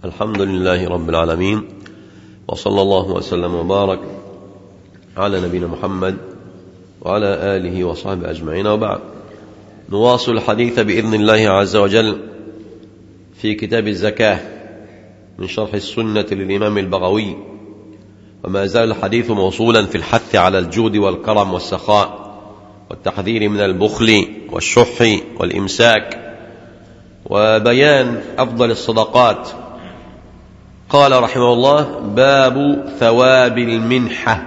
الحمد لله رب العالمين وصلى الله وسلم وبارك على نبينا محمد وعلى آله وصحبه أجمعين وبعد نواصل الحديث بإذن الله عز وجل في كتاب الزكاة من شرح السنة للإمام البغوي وما زال الحديث موصولا في الحث على الجود والكرم والسخاء والتحذير من البخل والشح والإمساك وبيان أفضل الصدقات قال رحمه الله باب ثواب المنحة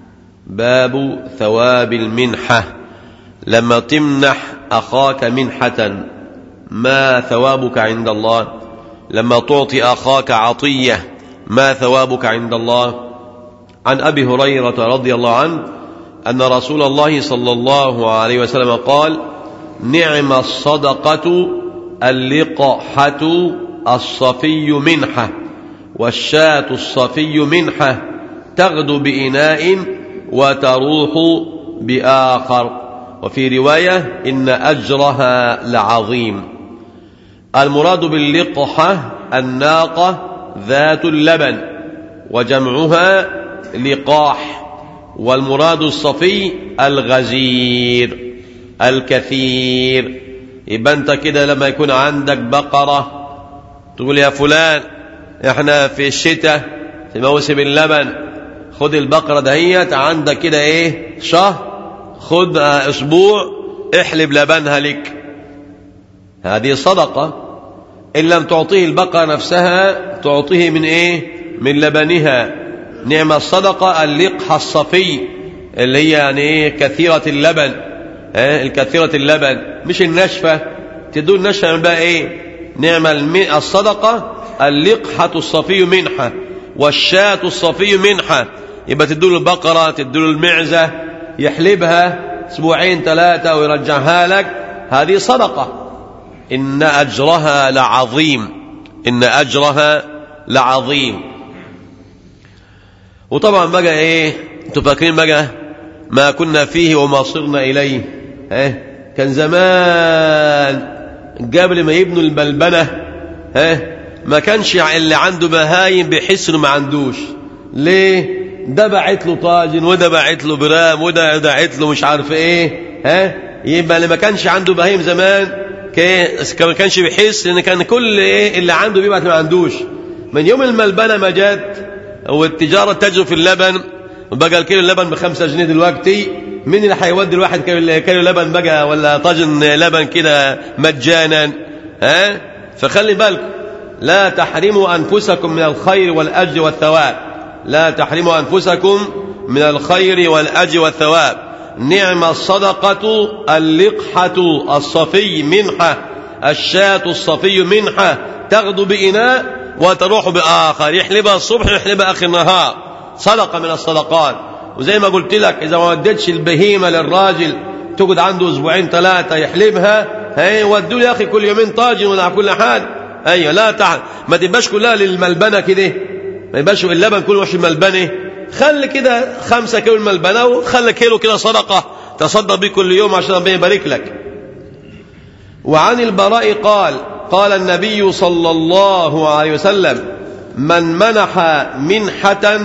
باب ثواب المنحة لما تمنح أخاك منحة ما ثوابك عند الله لما تعطي أخاك عطية ما ثوابك عند الله عن أبي هريرة رضي الله عنه أن رسول الله صلى الله عليه وسلم قال نعم الصدقة اللقحة الصفي منحة والشاة الصفي منحة تغدو بإناء وتروح بآخر وفي رواية إن أجرها لعظيم المراد باللقحة الناقة ذات اللبن وجمعها لقاح والمراد الصفي الغزير الكثير يبقى انت كده لما يكون عندك بقرة تقول يا فلان احنا في الشتاء في موسم اللبن خد البقرة دهيت عندك كده ايه شهر خد اسبوع احلب لبنها لك هذه صدقة ان لم تعطيه البقرة نفسها تعطيه من ايه من لبنها نعم الصدقة اللقحة الصفي اللي هي يعني ايه كثيرة اللبن اه الكثيرة اللبن مش النشفة تدول نشفة بقى ايه نعم الصدقة اللقحة الصفي منحة والشاة الصفي منحة يبقى تدول البقرة تدول المعزة يحلبها اسبوعين ثلاثة ويرجعها لك هذه صدقة إن أجرها لعظيم إن أجرها لعظيم وطبعا بقى ايه انتوا فاكرين بقى ما كنا فيه وما صرنا اليه اه كان زمان قبل ما يبنوا البلبنه اه ما كانش اللي عنده بهايم بيحس انه ما عندوش ليه ده بعت له طاجن وده بعت له برام وده بعت له مش عارف ايه ها يبقى اللي ما كانش عنده بهايم زمان ما كانش بيحس ان كان كل ايه اللي عنده بيبعت ما عندوش من يوم الملبنه ما جت والتجاره تجري في اللبن وبقى الكيلو اللبن بخمسة جنيه دلوقتي مين اللي هيودي الواحد كيلو لبن بقى ولا طاجن لبن كده مجانا ها فخلي بالكم لا تحرموا انفسكم من الخير والاجر والثواب لا تحرموا انفسكم من الخير والاجر والثواب نعم الصدقه اللقحه الصفي منحه الشاة الصفي منحه تغدو بإناء وتروح بآخر يحلبها الصبح يحلبها آخر النهار صدقة من الصدقات وزي ما قلت لك إذا ما وديتش البهيمة للراجل تقعد عنده أسبوعين ثلاثة يحلبها هي ودوا يا أخي كل يومين طاجن ولا كل حال أيوة لا تعال ما تبقاش كلها للملبنة كده ما يبقاش اللبن كله وش الملبنة خلي كده خمسة كيلو الملبنة وخلي كيلو كده صدقة تصدق بيه كل يوم عشان ربنا يبارك لك وعن البراء قال قال النبي صلى الله عليه وسلم من منح منحة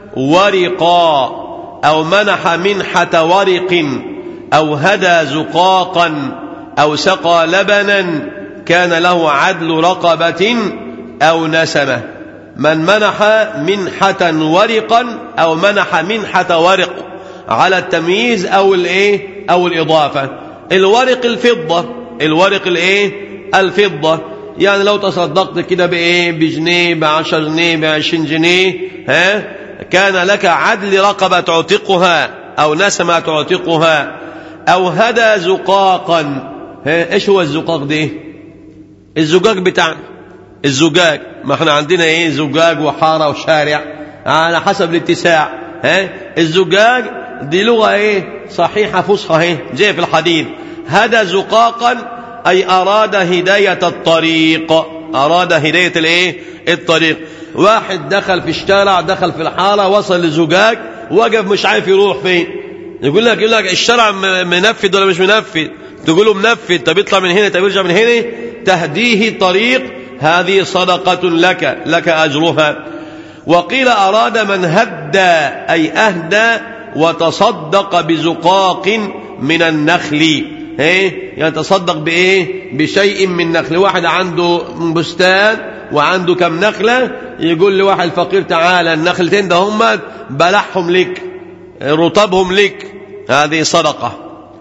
ورقا أو منح منحة ورق أو هدى زقاقا أو سقى لبنا كان له عدل رقبة أو نسمة من منح منحة ورقا أو منح منحة ورق على التمييز أو الإيه أو الإضافة الورق الفضة الورق الإيه الفضة يعني لو تصدقت كده بإيه بجنيه بعشر جنيه بعشرين جنيه ها كان لك عدل رقبة تعتقها أو نسمة تعتقها أو هدى زقاقا ها إيش هو الزقاق ده الزجاج بتاعنا الزجاج ما احنا عندنا ايه زجاج وحاره وشارع على حسب الاتساع ها الزجاج دي لغه ايه صحيحه فصحى اهي زي في الحديث هدى زقاقا اي اراد هدايه الطريق اراد هدايه الايه الطريق واحد دخل في الشارع دخل في الحاره وصل لزجاج وقف مش عارف يروح فين يقول لك يقول لك الشارع منفذ ولا مش منفذ تقول له منفذ طب يطلع من هنا طب يرجع من هنا تهديه طريق هذه صدقة لك لك أجرها وقيل أراد من هدى أي أهدى وتصدق بزقاق من النخل ايه يتصدق بايه بشيء من نخل واحد عنده بستان وعنده كم نخلة يقول لواحد فقير تعالى النخلتين ده هم بلحهم لك رطبهم لك هذه صدقة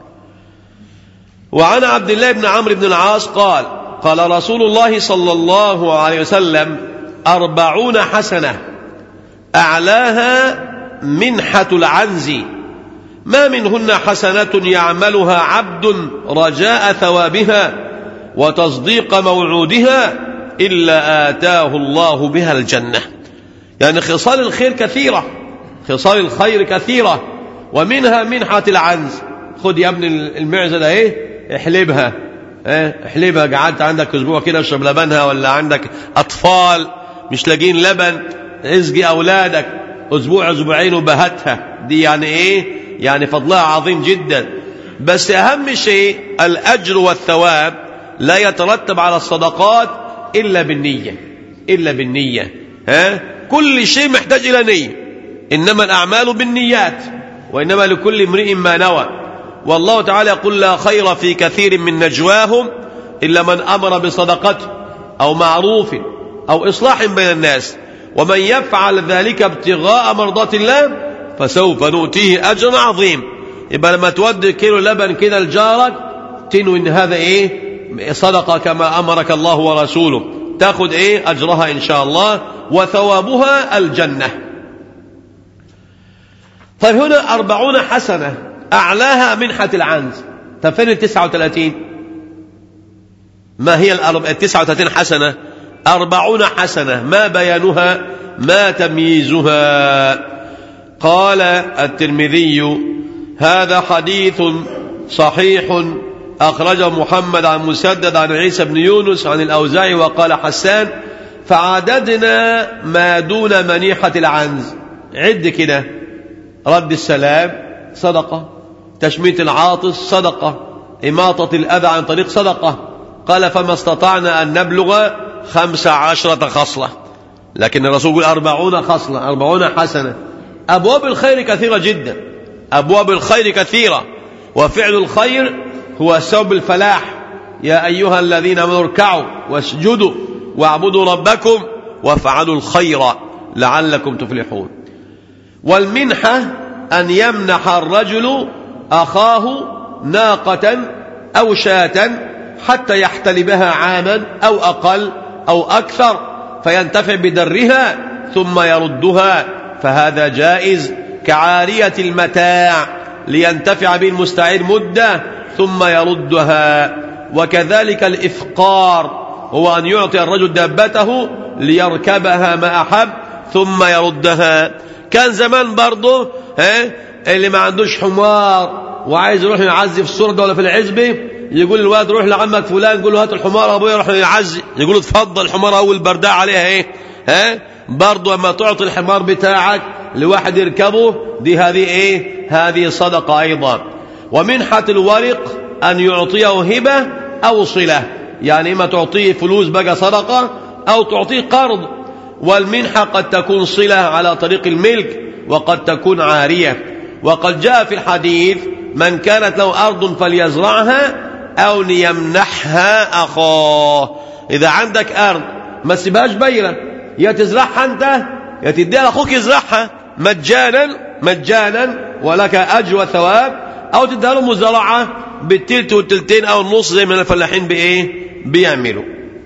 وعن عبد الله بن عمرو بن العاص قال قال رسول الله صلى الله عليه وسلم أربعون حسنة أعلاها منحة العنز ما منهن حسنة يعملها عبد رجاء ثوابها وتصديق موعودها إلا آتاه الله بها الجنة يعني خصال الخير كثيرة خصال الخير كثيرة ومنها منحة العنز خد يا ابن المعزة ده ايه احلبها ايه احلبها قعدت عندك اسبوع كده اشرب لبنها ولا عندك اطفال مش لاقين لبن اسقي اولادك اسبوع اسبوعين وبهتها دي يعني ايه يعني فضلها عظيم جدا بس اهم شيء الاجر والثواب لا يترتب على الصدقات الا بالنيه الا بالنيه ها كل شيء محتاج الى نيه انما الاعمال بالنيات وانما لكل امرئ ما نوى والله تعالى يقول لا خير في كثير من نجواهم الا من امر بصدقته او معروف او اصلاح بين الناس ومن يفعل ذلك ابتغاء مرضات الله فسوف نؤتيه أجرا عظيم يبقى لما تودي كيلو لبن كده لجارك تنوي ان هذا ايه صدقة كما أمرك الله ورسوله تاخذ ايه أجرها إن شاء الله وثوابها الجنة طيب هنا أربعون حسنة أعلاها منحة العنز طيب فين التسعة وثلاثين ما هي التسعة وثلاثين حسنة أربعون حسنة ما بيانها ما تمييزها قال الترمذي هذا حديث صحيح أخرجه محمد عن مسدد عن عيسى بن يونس عن الأوزاعي وقال حسان فعددنا ما دون منيحة العنز عد كده رد السلام صدقة تشميت العاطس صدقة إماطة الأذى عن طريق صدقة قال فما استطعنا أن نبلغ خمس عشرة خصلة لكن الرسول يقول أربعون خصلة أربعون حسنة أبواب الخير كثيرة جدا أبواب الخير كثيرة وفعل الخير هو سبب الفلاح يا أيها الذين آمنوا اركعوا واسجدوا واعبدوا ربكم وافعلوا الخير لعلكم تفلحون والمنحة أن يمنح الرجل أخاه ناقة أو شاة حتى يحتلبها عاما أو أقل أو أكثر فينتفع بدرها ثم يردها فهذا جائز كعارية المتاع لينتفع به المستعير مدة ثم يردها وكذلك الإفقار هو أن يعطي الرجل دابته ليركبها ما أحب ثم يردها كان زمان برضه ها اللي ما عندوش حمار وعايز يروح يعزي في السردة ولا في العزبة يقول الواد روح لعمك فلان يقول له هات الحمار ابويا يروح يعزي يقول له اتفضل الحمار اول برداء عليها ايه ها برضه اما تعطي الحمار بتاعك لواحد يركبه دي هذه ايه هذه صدقه ايضا ومنحه الورق ان يعطيه هبه او صله يعني اما تعطيه فلوس بقى صدقه او تعطيه قرض والمنحه قد تكون صله على طريق الملك وقد تكون عاريه وقد جاء في الحديث من كانت له ارض فليزرعها أو ليمنحها أخاه إذا عندك أرض ما تسيبهاش بيرة يا تزرعها أنت يا تديها لأخوك يزرعها مجانا مجانا ولك أجر وثواب أو تديها له مزرعة بالتلت والتلتين أو النص زي ما الفلاحين بإيه بيعملوا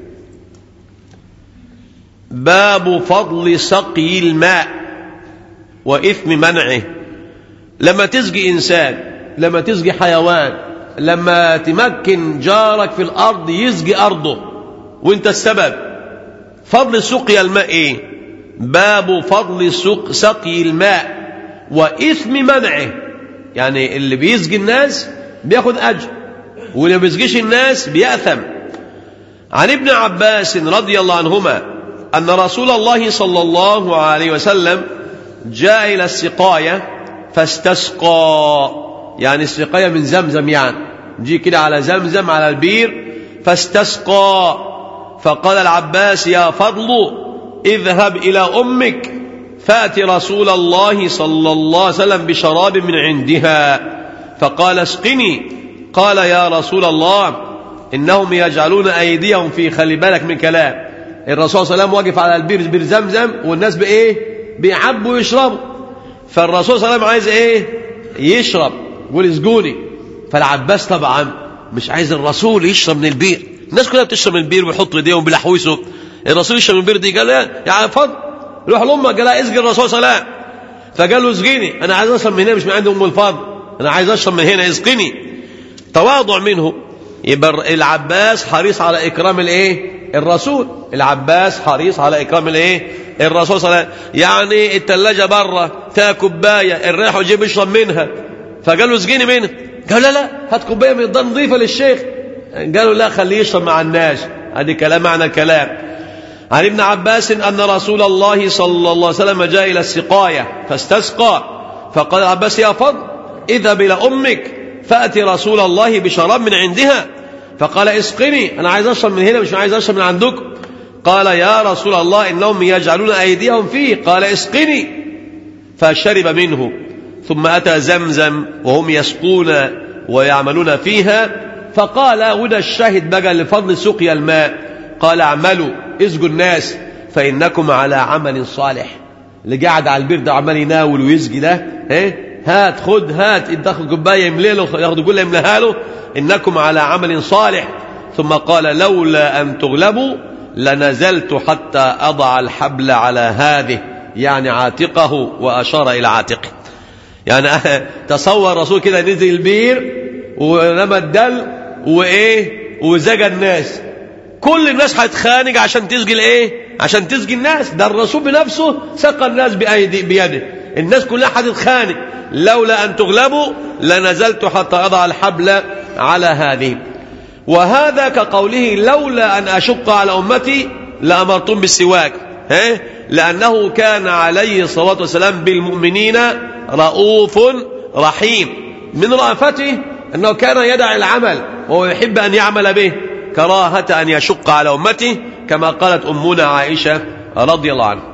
باب فضل سقي الماء وإثم منعه لما تسقي إنسان لما تسقي حيوان لما تمكن جارك في الأرض يسقي أرضه وانت السبب فضل سقي الماء ايه باب فضل سق سقي الماء وإثم منعه يعني اللي بيسقي الناس بياخد أجر واللي بيسقيش الناس بيأثم عن ابن عباس رضي الله عنهما أن رسول الله صلى الله عليه وسلم جاء إلى السقاية فاستسقى يعني السقاية من زمزم يعني جي كده على زمزم على البير فاستسقى فقال العباس يا فضل اذهب إلى أمك فأت رسول الله صلى الله عليه وسلم بشراب من عندها فقال اسقني قال يا رسول الله إنهم يجعلون أيديهم في خلي بالك من كلام الرسول صلى الله عليه وسلم واقف على البير بير زمزم والناس بإيه بيعبوا ويشربوا فالرسول صلى الله عليه وسلم عايز إيه يشرب يقول اسقوني فالعباس طبعا مش عايز الرسول يشرب من البير الناس كلها بتشرب من البير ويحطوا ايديهم بيلحوسوا الرسول يشرب من البير دي قال لا يا فضل روح لامك قال اسقي الرسول صلى الله عليه وسلم فقال له اسقيني انا عايز اشرب من هنا مش من عند ام الفضل انا عايز اشرب من هنا اسقني تواضع منه يبقى العباس حريص على اكرام الايه الرسول العباس حريص على اكرام الايه الرسول صلى الله عليه وسلم يعني الثلاجه بره فيها كوبايه الريح وجيب يشرب منها فقال له اسقيني منها قال لا لا هات كوبايه من الدار نظيفه للشيخ قالوا لا خليه يشرب مع الناس هذه كلام معنى الكلام عن ابن عباس أن رسول الله صلى الله عليه وسلم جاء إلى السقاية فاستسقى فقال العباس يا فضل اذهب إلى أمك فأتي رسول الله بشراب من عندها فقال اسقني أنا عايز أشرب من هنا مش عايز أشرب من عندكم قال يا رسول الله إنهم يجعلون أيديهم فيه قال اسقني فشرب منه ثم أتى زمزم وهم يسقون ويعملون فيها فقال وده الشاهد بقى لفضل سقيا الماء قال اعملوا اسقوا الناس فإنكم على عمل صالح اللي قاعد على البير ده عمال يناول ويسقي ده ايه هات خد هات ادخل كوبايه يملي له ياخد يقول له يملاها له انكم على عمل صالح ثم قال لولا ان تغلبوا لنزلت حتى اضع الحبل على هذه يعني عاتقه واشار الى عاتقه يعني تصور الرسول كده نزل البير ورمى الدل وايه وزجى الناس كل الناس هتخانق عشان تسقي الايه عشان تسقي الناس ده الرسول بنفسه سقى الناس بايدي بيده الناس كلها هتتخانق لولا ان تغلبوا لنزلت حتى اضع الحبل على هذه وهذا كقوله لولا ان اشق على امتي لامرتم بالسواك ها لانه كان عليه الصلاه والسلام بالمؤمنين رؤوف رحيم من رأفته انه كان يدع العمل وهو يحب ان يعمل به كراهة أن يشق على أمته كما قالت أمنا عائشة رضي الله عنها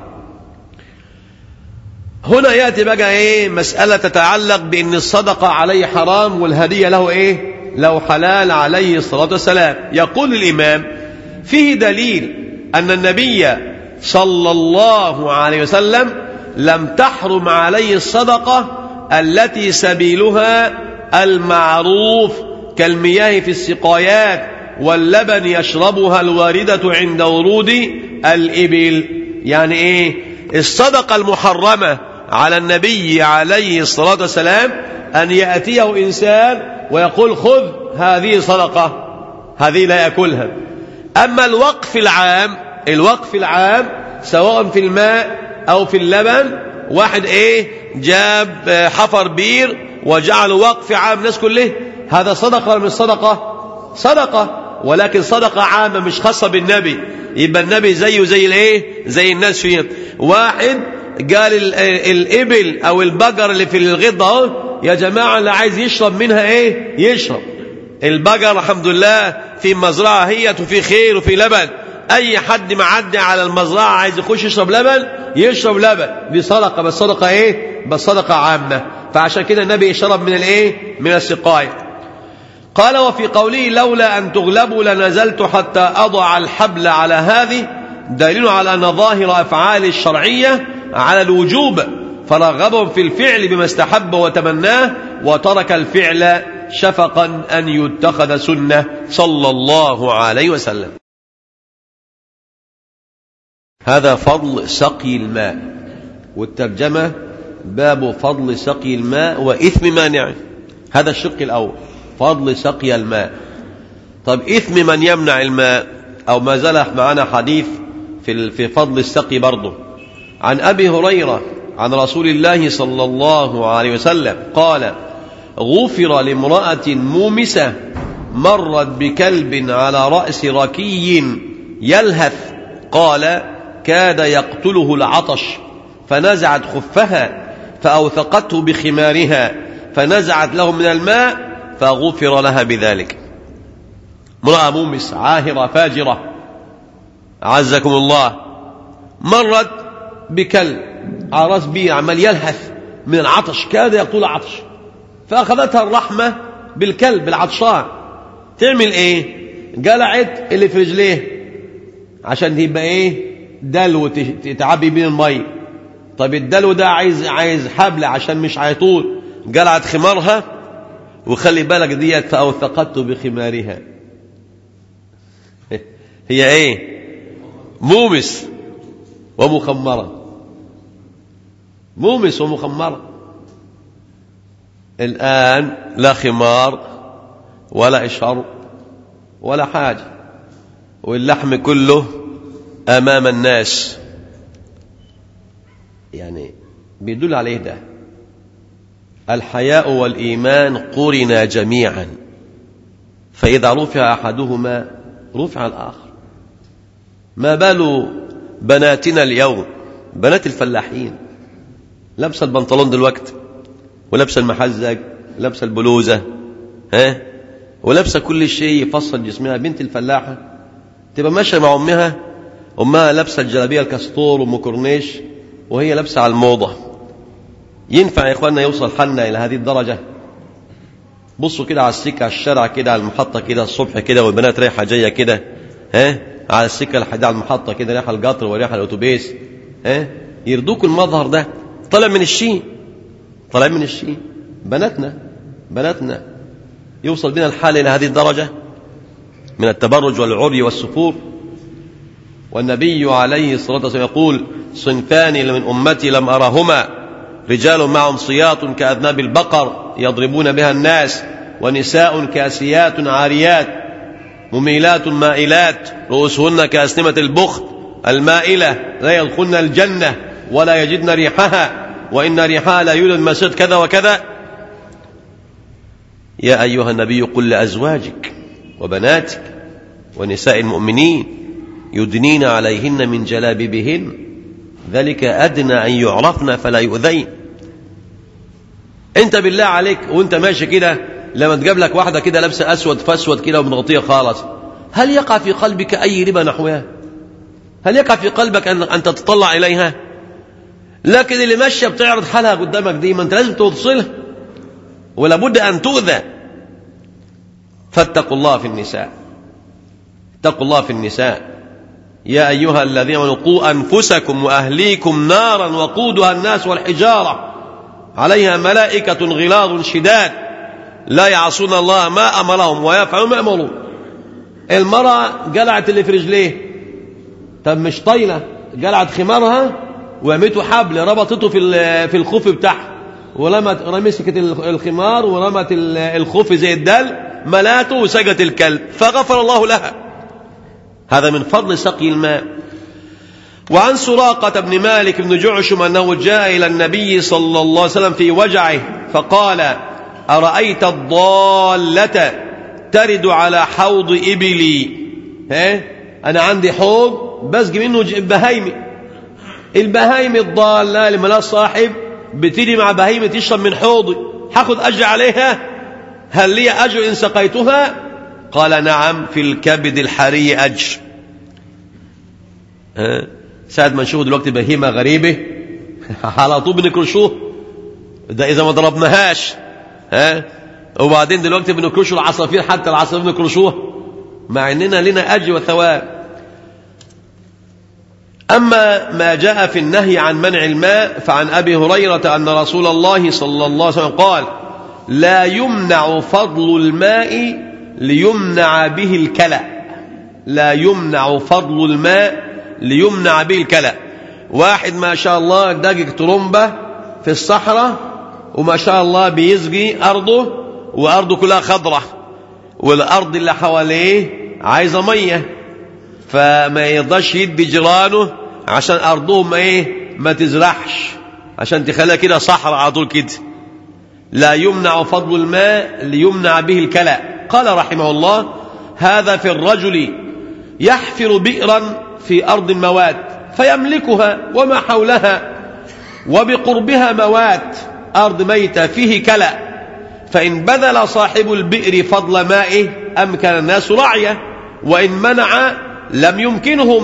هنا يأتي بقى إيه مسألة تتعلق بأن الصدقة عليه حرام والهدية له إيه له حلال عليه الصلاة والسلام يقول الإمام فيه دليل أن النبي صلى الله عليه وسلم لم تحرم عليه الصدقة التي سبيلها المعروف كالمياه في السقايات واللبن يشربها الواردة عند ورود الإبل يعني إيه الصدقة المحرمة على النبي عليه الصلاة والسلام أن يأتيه إنسان ويقول خذ هذه صدقة هذه لا يأكلها أما الوقف العام الوقف العام سواء في الماء أو في اللبن واحد إيه جاب حفر بير وجعل وقف عام الناس كله هذا صدقة ولا مش صدقة صدقة ولكن صدقة عامة مش خاصة بالنبي يبقى النبي زيه زي الايه زي الناس فيها واحد قال الابل او البقر اللي في الغضة اهو يا جماعة اللي عايز يشرب منها ايه يشرب البقر الحمد لله في مزرعة هي وفي خير وفي لبن اي حد معدي على المزرعة عايز يخش يشرب لبن يشرب لبن دي صدقة بس صدقة ايه بس صدقة عامة فعشان كده النبي شرب من الايه من السقاية قال وفي قوله لولا أن تغلبوا لنزلت حتى أضع الحبل على هذه دليل على أن ظاهر أفعال الشرعية على الوجوب فرغبهم في الفعل بما استحب وتمناه وترك الفعل شفقا أن يتخذ سنة صلى الله عليه وسلم هذا فضل سقي الماء والترجمة باب فضل سقي الماء وإثم مانعه هذا الشق الأول فضل سقي الماء طب إثم من يمنع الماء أو ما زال معنا حديث في في فضل السقي برضه عن أبي هريرة عن رسول الله صلى الله عليه وسلم قال غفر لامرأة مومسة مرت بكلب على رأس ركي يلهث قال كاد يقتله العطش فنزعت خفها فأوثقته بخمارها فنزعت له من الماء فغفر لها بذلك امرأة مومس عاهرة فاجرة عزكم الله مرت بكلب على راس بيه عمال يلهث من العطش كاد يقول عطش فأخذتها الرحمة بالكلب العطشان تعمل ايه جلعت اللي في رجليه عشان يبقى ايه دلو تعبي بين المي طب الدلو ده عايز عايز حبل عشان مش هيطول جلعت خمارها وخلي بالك ديت فأوثقت بخمارها هي ايه مومس ومخمرة مومس ومخمرة الآن لا خمار ولا إشهر ولا حاجة واللحم كله أمام الناس يعني بيدل عليه ده الحياء والإيمان قرنا جميعا فإذا رفع أحدهما رفع الآخر ما بال بناتنا اليوم بنات الفلاحين لابسه البنطلون دلوقتي ولابسه المحزق لابسه البلوزه ها ولابسه كل شيء يفصل جسمها بنت الفلاحه تبقى ماشيه مع امها امها لابسه الجلابيه الكستور وام كورنيش وهي لابسه على الموضه ينفع يا اخواننا يوصل حالنا الى هذه الدرجه بصوا كده على السكه على الشارع كده على المحطه كده الصبح كده والبنات رايحه جايه كده ها على السكه الحديد على المحطه كده رايحه القطر ورايحه الاتوبيس ها يردوكوا المظهر ده طالع من الشين طالع من الشين بناتنا بناتنا يوصل بنا الحال الى هذه الدرجه من التبرج والعري والسفور والنبي عليه الصلاه والسلام يقول صنفان من امتي لم ارهما رجال معهم صياط كاذناب البقر يضربون بها الناس ونساء كاسيات عاريات مميلات مائلات رؤوسهن كأسنمة البخت المائلة لا يدخلن الجنة ولا يجدن ريحها وإن ريحها لا يوجد مسيرة كذا وكذا يا أيها النبي قل لأزواجك وبناتك ونساء المؤمنين يدنين عليهن من جلابيبهن ذلك أدنى أن يعرفن فلا يؤذين أنت بالله عليك وأنت ماشي كده لما تجاب لك واحدة كده لابسة أسود فأسود كده ومغطية خالص هل يقع في قلبك أي ربا نحوها هل يقع في قلبك أن, أن تتطلع إليها لكن اللي ماشية بتعرض حالها قدامك دي ما أنت لازم توصلها ولا بد أن تؤذى فاتقوا الله في النساء اتقوا الله في النساء يا أيها الذين آمنوا قوا أنفسكم وأهليكم نارا وقودها الناس والحجارة عليها ملائكة غلاظ شداد لا يعصون الله ما أمرهم ويفعلون ما أمرون المرأة قلعت اللي في رجليه طب مش طايلة قلعت خمارها وعمته حبل ربطته في في الخف بتاعها ورمت مسكت الخمار ورمت الخف زي الدل ملاته وسجت الكلب فغفر الله لها هذا من فضل سقي الماء وعن سراقة بن مالك بن جعشم أنه جاء إلى النبي صلى الله عليه وسلم في وجعه فقال أرأيت الضالة ترد على حوض إبلي ها أنا عندي حوض بسقي منه بهايمي البهايم الضالة اللي ملاش صاحب بتيجي مع بهيمة تشرب من حوضي هاخد أجر عليها هل لي أجر إن سقيتها قال نعم في الكبد الحري أجر ها ساعة ما نشوف دلوقتي بهيمة غريبة على طول بنكرشوه ده إذا ما ضربناهاش ها وبعدين دلوقتي بنكرشوا العصافير حتى العصافير بنكرشوها مع اننا لنا اجر وثواب اما ما جاء في النهي عن منع الماء فعن ابي هريره ان رسول الله صلى الله عليه وسلم قال لا يمنع فضل الماء ليمنع به الكلى لا يمنع فضل الماء ليمنع به الكلى واحد ما شاء الله دقق ترمبه في الصحراء وما شاء الله بيسقي أرضه وأرضه كلها خضرة والأرض اللي حواليه عايزة مية فما يرضاش يدي جيرانه عشان أرضهم إيه ما تزرعش عشان تخليها كده صحراء على طول كده لا يمنع فضل الماء ليمنع به الكلى قال رحمه الله هذا في الرجل يحفر بئرا في أرض موات فيملكها وما حولها وبقربها موات أرض ميتة فيه كلى فإن بذل صاحب البئر فضل مائه أمكن الناس رعيه وإن منع لم يمكنهم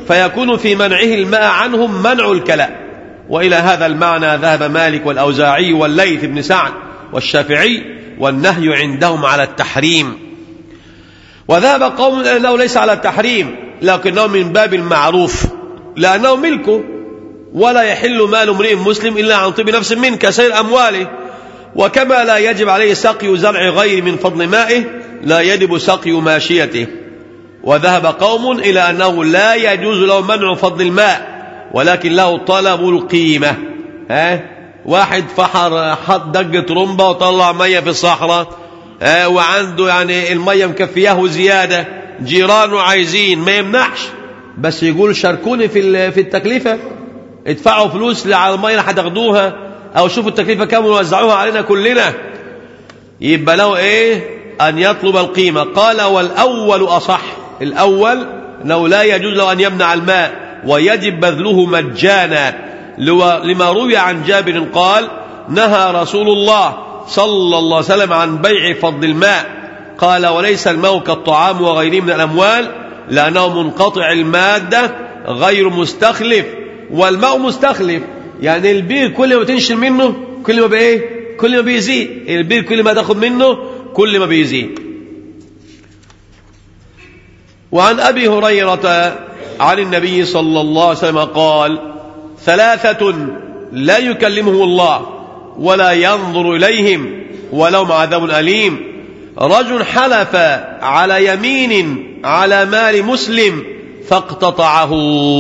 فيكون في منعه الماء عنهم منع الكلاء وإلى هذا المعنى ذهب مالك والأوزاعي والليث بن سعد والشافعي والنهي عندهم على التحريم وذهب قوم أنه ليس على التحريم لكنه من باب المعروف لأنه ملكه ولا يحل مال امرئ مسلم إلا عن طيب نفس منه كسير أمواله وكما لا يجب عليه سقي زرع غير من فضل مائه لا يجب سقي ماشيته وذهب قوم إلى أنه لا يجوز له منع فضل الماء ولكن له طلب القيمة ها واحد فحر حط دقة رمبة وطلع مية في الصحراء ها وعنده يعني المية مكفياه زيادة جيرانه عايزين ما يمنعش بس يقول شاركوني في في التكلفة ادفعوا فلوس على المية اللي هتاخدوها او شوفوا التكلفة كام ووزعوها علينا كلنا يبقى له ايه ان يطلب القيمة قال والاول اصح الاول انه لا يجوز له ان يمنع الماء ويجب بذله مجانا لما روي عن جابر قال نهى رسول الله صلى الله عليه وسلم عن بيع فضل الماء قال وليس الماء كالطعام وغيره من الأموال لأنه منقطع المادة غير مستخلف والماء مستخلف يعني البير كل ما تنشل منه كل ما بإيه كل ما بيزيد البير كل ما تاخد منه كل ما بيزيد وعن أبي هريرة عن النبي صلى الله عليه وسلم قال ثلاثة لا يكلمهم الله ولا ينظر إليهم ولهم عذاب أليم رجل حلف على يمين على مال مسلم فاقتطعه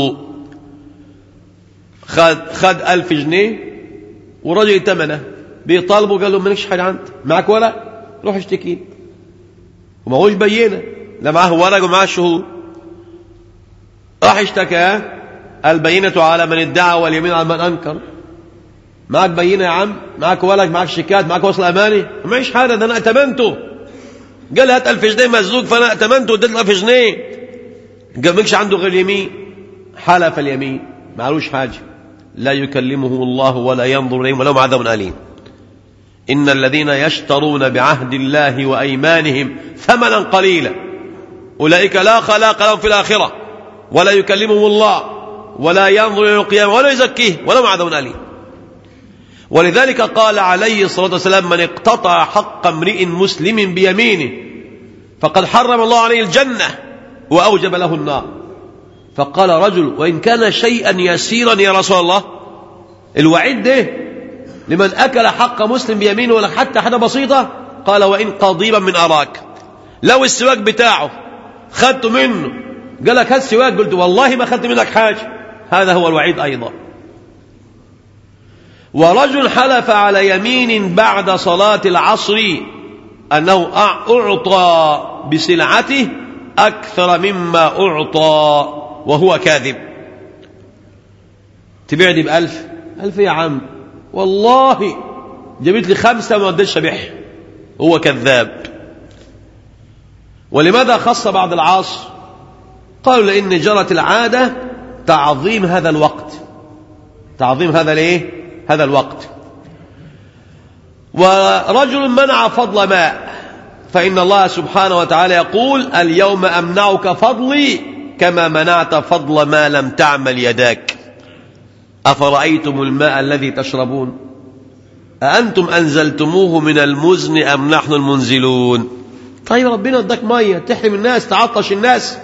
خد, خد ألف جنيه ورجل ثمنه بيطالبه قال له مالكش حاجة عندي معك ولا روح اشتكي وما هوش بينه لا معاه ورق ومعاه شهود راح اشتكى البينة على من ادعى واليمين على من أنكر معك بينة يا عم معك ولد معك شيكات معك وصل أماني معيش حاجة ده أنا ائتمنته قال هات ألف جنيه مزوج فأنا ائتمنته اديت ألف جنيه قال ماكش عنده غير يمين حلف اليمين معلوش حاجة لا يكلمه الله ولا ينظر إليهم ولهم عذاب أليم إن الذين يشترون بعهد الله وأيمانهم ثمنا قليلا أولئك لا خلاق لهم في الآخرة ولا يكلمهم الله ولا ينظر إلى القيامة ولا يزكيه ولا عذاب أليم ولذلك قال عليه الصلاة والسلام من اقتطع حق امرئ مسلم بيمينه فقد حرم الله عليه الجنة وأوجب له النار فقال رجل وإن كان شيئا يسيرا يا رسول الله الوعيد ده لمن أكل حق مسلم بيمينه ولا حتى حاجة بسيطة قال وإن قضيبا من أراك لو السواك بتاعه خدته منه قال لك هات سواك قلت والله ما أخذت منك حاجة هذا هو الوعيد أيضا ورجل حلف على يمين بعد صلاة العصر أنه أعطى بسلعته أكثر مما أعطى وهو كاذب تبيعني بألف ألف يا عم والله جبت لي خمسة ما وديتش بح هو كذاب ولماذا خص بعد العصر قالوا لأن جرت العادة تعظيم هذا الوقت تعظيم هذا الايه هذا الوقت ورجل منع فضل ماء فإن الله سبحانه وتعالى يقول اليوم أمنعك فضلي كما منعت فضل ما لم تعمل يداك أفرأيتم الماء الذي تشربون أأنتم أنزلتموه من المزن أم نحن المنزلون طيب ربنا اداك مية تحرم الناس تعطش الناس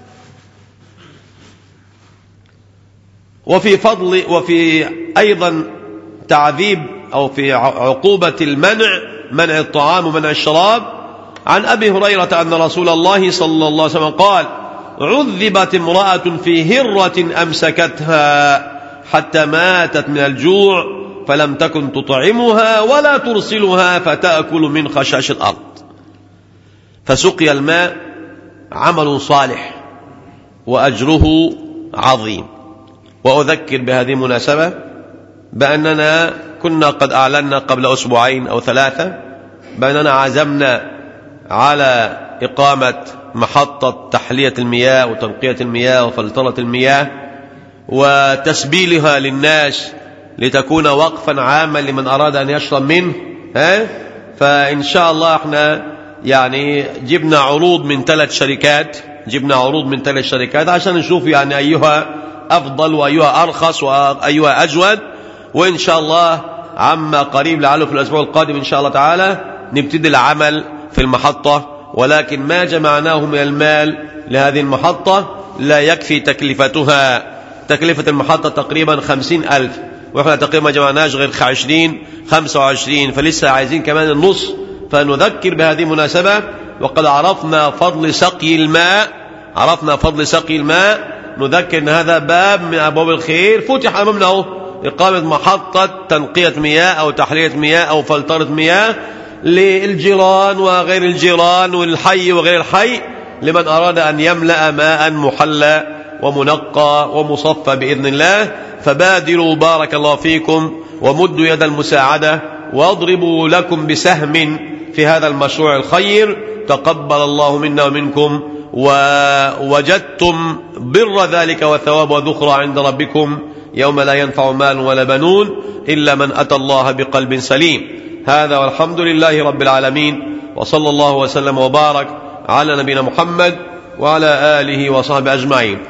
وفي فضل وفي أيضا تعذيب أو في عقوبة المنع منع الطعام ومنع الشراب عن أبي هريرة أن رسول الله صلى الله عليه وسلم قال عذبت امرأة في هرة أمسكتها حتى ماتت من الجوع فلم تكن تطعمها ولا ترسلها فتأكل من خشاش الأرض فسقي الماء عمل صالح وأجره عظيم وأذكر بهذه المناسبة بأننا كنا قد أعلنا قبل أسبوعين أو ثلاثة بأننا عزمنا على إقامة محطة تحلية المياه وتنقية المياه وفلترة المياه وتسبيلها للناس لتكون وقفا عاما لمن أراد أن يشرب منه ها؟ فإن شاء الله احنا يعني جبنا عروض من ثلاث شركات جبنا عروض من ثلاث شركات عشان نشوف يعني أيها أفضل وأيها أرخص وأيها أجود وإن شاء الله عما قريب لعله في الأسبوع القادم إن شاء الله تعالى نبتدي العمل في المحطة ولكن ما جمعناه من المال لهذه المحطة لا يكفي تكلفتها تكلفة المحطة تقريبا خمسين ألف وإحنا تقريبا ما جمعناش غير عشرين خمسة وعشرين فلسه عايزين كمان النص فنذكر بهذه المناسبة وقد عرفنا فضل سقي الماء عرفنا فضل سقي الماء نذكر ان هذا باب من ابواب الخير فتح امامنا اهو اقامه محطه تنقيه مياه او تحليه مياه او فلتره مياه للجيران وغير الجيران والحي وغير الحي لمن اراد ان يملا ماء محلى ومنقى ومصفى باذن الله فبادروا بارك الله فيكم ومدوا يد المساعده واضربوا لكم بسهم في هذا المشروع الخير تقبل الله منا ومنكم ووجدتم بر ذلك وثواب وذخرى عند ربكم يوم لا ينفع مال ولا بنون إلا من أتى الله بقلب سليم هذا والحمد لله رب العالمين وصلى الله وسلم وبارك على نبينا محمد وعلى آله وصحبه أجمعين